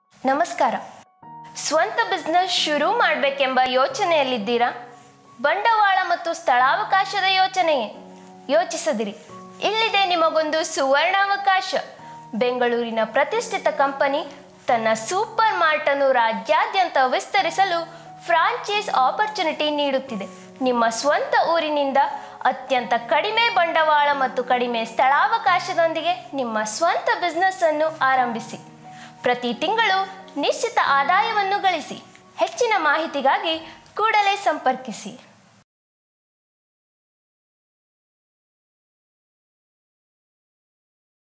ನಮಸ್ಕಾರ ಸ್ವಂತ ಬಿಸ್ನೆಸ್ ಶುರು ಮಾಡಬೇಕೆಂಬ ಯೋಚನೆಯಲ್ಲಿದ್ದೀರಾ ಬಂಡವಾಳ ಮತ್ತು ಸ್ಥಳಾವಕಾಶದ ಯೋಚನೆಯೇ ಯೋಚಿಸದಿರಿ ಇಲ್ಲಿದೆ ನಿಮಗೊಂದು ಸುವರ್ಣಾವಕಾಶ ಬೆಂಗಳೂರಿನ ಪ್ರತಿಷ್ಠಿತ ಕಂಪನಿ ತನ್ನ ಸೂಪರ್ ಮಾರ್ಟ್ ಅನ್ನು ರಾಜ್ಯಾದ್ಯಂತ ವಿಸ್ತರಿಸಲು ಫ್ರಾಂಚೈಸ್ ಆಪರ್ಚುನಿಟಿ ನೀಡುತ್ತಿದೆ ನಿಮ್ಮ ಸ್ವಂತ ಊರಿನಿಂದ ಅತ್ಯಂತ ಕಡಿಮೆ ಬಂಡವಾಳ ಮತ್ತು ಕಡಿಮೆ ಸ್ಥಳಾವಕಾಶದೊಂದಿಗೆ ನಿಮ್ಮ ಸ್ವಂತ ಬಿಸ್ನೆಸ್ ಅನ್ನು ಆರಂಭಿಸಿ ಪ್ರತಿ ತಿಂಗಳು ನಿಶ್ಚಿತ ಆದಾಯವನ್ನು ಗಳಿಸಿ ಹೆಚ್ಚಿನ ಮಾಹಿತಿಗಾಗಿ ಕೂಡಲೇ ಸಂಪರ್ಕಿಸಿ